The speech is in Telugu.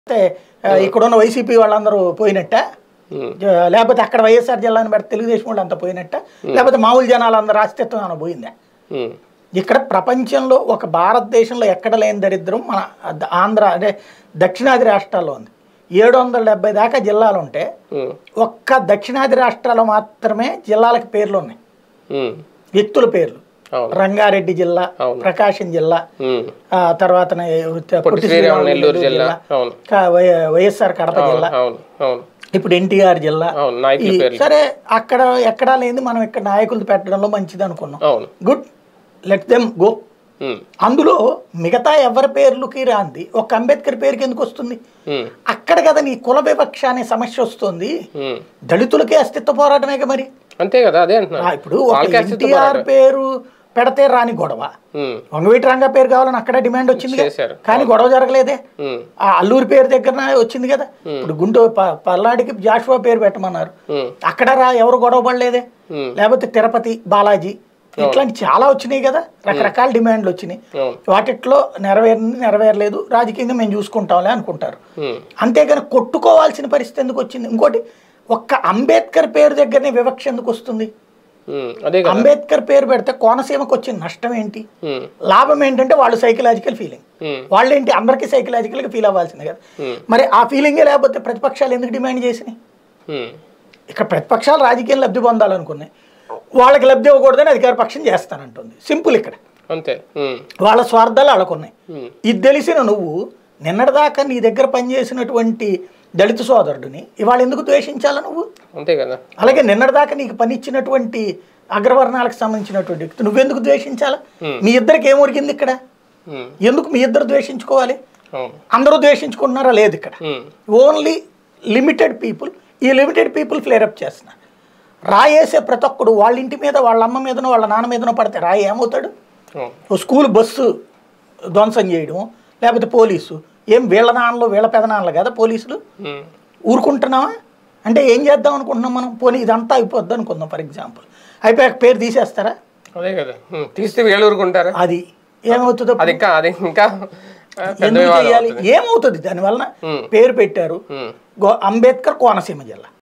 అయితే ఆ, ఇక్కడున్న వైసీపీ వాళ్ళందరూ పోయినట్ట ఉమ్, జ- లేకపోతే అక్కడ వైఎస్ఆర్ జిల్లాని పెడితే తెలుగుదేశం వాళ్ళు అంతా పోయినట్ట లేకపోతే మామూలు జనాలు అందరూ రాష్ట్రత్వం ఏమైనా పోయిందా ఉమ్, ఇక్కడ ప్రపంచంలో ఒక భారతదేశంలో ఎక్కడ లేని దరిద్రం మన ద- ఆంధ్ర అంటే దక్షిణాది రాష్ట్రాల్లో ఉంది ఏడు వందల డెబ్బై దాకా జిల్లాలు ఉంటే ఉమ్, ఒక్క దక్షిణాది రాష్ట్రాల్లో మాత్రమే జిల్లాలకు పేర్లు ఉన్నాయి ఉమ్, వ్యక్తుల పేర్లు అవును రంగారెడ్డి జిల్లా అవును. ప్రకాశం జిల్లా ఉమ్, ఆ తర్వాత పొట్టి శ్రీరాములు నెల్లూరు జిల్లా అవును కా- వై- వైఎస్ఆర్ కడప జిల్లా అవును అవును ఇప్పుడు ఎన్టీఆర్ జిల్లా అవును నాయకుల ఈ- పేర్లు సరే అక్కడ ఎక్కడా లేని మనం ఇక్కడ నాయకులు పెట్టడంలో మంచిది అనుకున్నాం అవును good let them go um, అందులో మిగతా ఎవరి పేర్లుకి రాంది ఒక అంబేద్కర్ పేరుకి ఎందుకు వస్తుంది ఉమ్, అక్కడ కదా నీ కుల వివక్ష అనే సమస్య వస్తుంది ఉమ్. దళితులకే అస్తిత్వ పోరాటమేగా మరి అంతే కదా అదే ఆ, అంటున్నా ఇప్పుడు ఒక వాళ్ళకి అస్తిత్వ ఎన్టీఆర్ పేరు పెడితే రాని గొడవ ఉమ్, వంగవీటి రంగా పేరు కావాలని అక్కడ డిమాండ్ వచ్చింది కదా. చేశారు. కానీ గొడవ జరగలేదే ఉమ్, ఆ అల్లూరి పేరు దగ్గర వచ్చింది కదా ఇప్పుడు గుంటూరు ప- పల్నాడికి జాషువా పేరు పెట్టమన్నారు ఉమ్, అక్కడ రా ఎవరు గొడవ పడలేదే ఉమ్, లేకపోతే తిరుపతి బాలాజీ ఇట్లాంటి చాలా వచ్చినాయి కదా రకరకాల డిమాండ్లు వచ్చినాయి అవును వాటిట్లో నెరవేరింది నెరవేరలేదు రాజకీయంగా మేము చూసుకుంటాంలే అనుకుంటారు ఉమ్, అంతేగాని కొట్టుకోవాల్సిన పరిస్థితి ఎందుకు వచ్చింది ఇంకోటి ఒక్క అంబేద్కర్ పేరు దగ్గరనే వివక్ష ఎందుకు వస్తుంది ఉమ్, అదే కదా అంబేద్కర్ పేరు పెడితే కోనసీమకు వచ్చిన నష్టం ఏంటి ఉమ్, లాభం ఏంటంటే వాళ్ళు సైకలాజికల్ ఫీలింగ్ ఉమ్, వాళ్ళు ఏంటి అందరికీ సైకలాజికల్గా ఫీల్ అవ్వాల్సిందే కదా ఉమ్, మరి ఆ ఫీలింగే లేకపోతే ప్రతిపక్షాలు ఎందుకు డిమాండ్ చేసినాయి ఉమ్, ఇక్కడ ప్రతిపక్షాలు రాజకీయం లబ్ధి పొందాలనుకున్నాయి వాళ్ళకి లబ్ధి ఇవ్వకూడదని అధికార పక్షం చేస్తానంటుంది సింపుల్ ఇక్కడ అంతే ఉమ్, వాళ్ళ స్వార్థాలు వాళ్ళకు ఉన్నాయి ఉమ్, ఇది తెలిసిన నువ్వు నిన్నటిదాకా నీ దగ్గర పనిచేసినటువంటి దళిత సోదరుడిని ఇవాళ ఎందుకు ద్వేషించాల నువ్వు అంతే కదా అలాగే నిన్నటిదాకా నీకు పని ఇచ్చినటువంటి అగ్రవర్ణాలకు సంబంధించినటువంటి వ్యక్తి నువ్వెందుకు ద్వేషించాలా మీ ఇద్దరికి ఏం ఉరికింది ఇక్కడ ఉమ్, ఎందుకు మీ ఇద్దరు ద్వేషించుకోవాలి అవును అందరూ ద్వేషించుకుంటున్నారా లేదు ఇక్కడ ఉమ్, ఓన్లీ లిమిటెడ్ పీపుల్ ఈ లిమిటెడ్ పీపుల్ ఫ్లేరప్ చేస్తున్నారు రాయేసే ప్రతి ఒక్కడు వాళ్ళ ఇంటి మీద వాళ్ళ అమ్మ మీదనో వాళ్ళ నాన్న మీదనో పడితే రాయి ఏమవుతాడు అవును ఓ స్కూల్ బస్సు ధ్వంసం చేయడం లేకపోతే పోలీసు ఏం వీళ్ళ నాన్నలు వీళ్ళ పెదనాన్నలు కదా పోలీసులు ఉమ్, ఊరుకుంటున్నావా అంటే ఏం చేద్దాం అనుకుంటున్నాం మనం పోనీ ఇదంతా అయిపోద్ది అనుకుందాం ఫర్ ఎగ్జాంపుల్ అయిపోయాక పేరు తీసేస్తారా అదే కదా ఉమ్, తీస్తే వీళ్ళు ఊరుకుంటారా అది ఏమవుతుందో అది ఇంకా అది ఇంకా ఆ, పెద్ద ఎందుకు వివాదం చేయాలి అవుతుంది ఏమవుతుంది దానివల్ల ఉమ్, పేరు పెట్టారు ఉమ్, గో అంబేద్కర్ కోనసీమ జిల్లా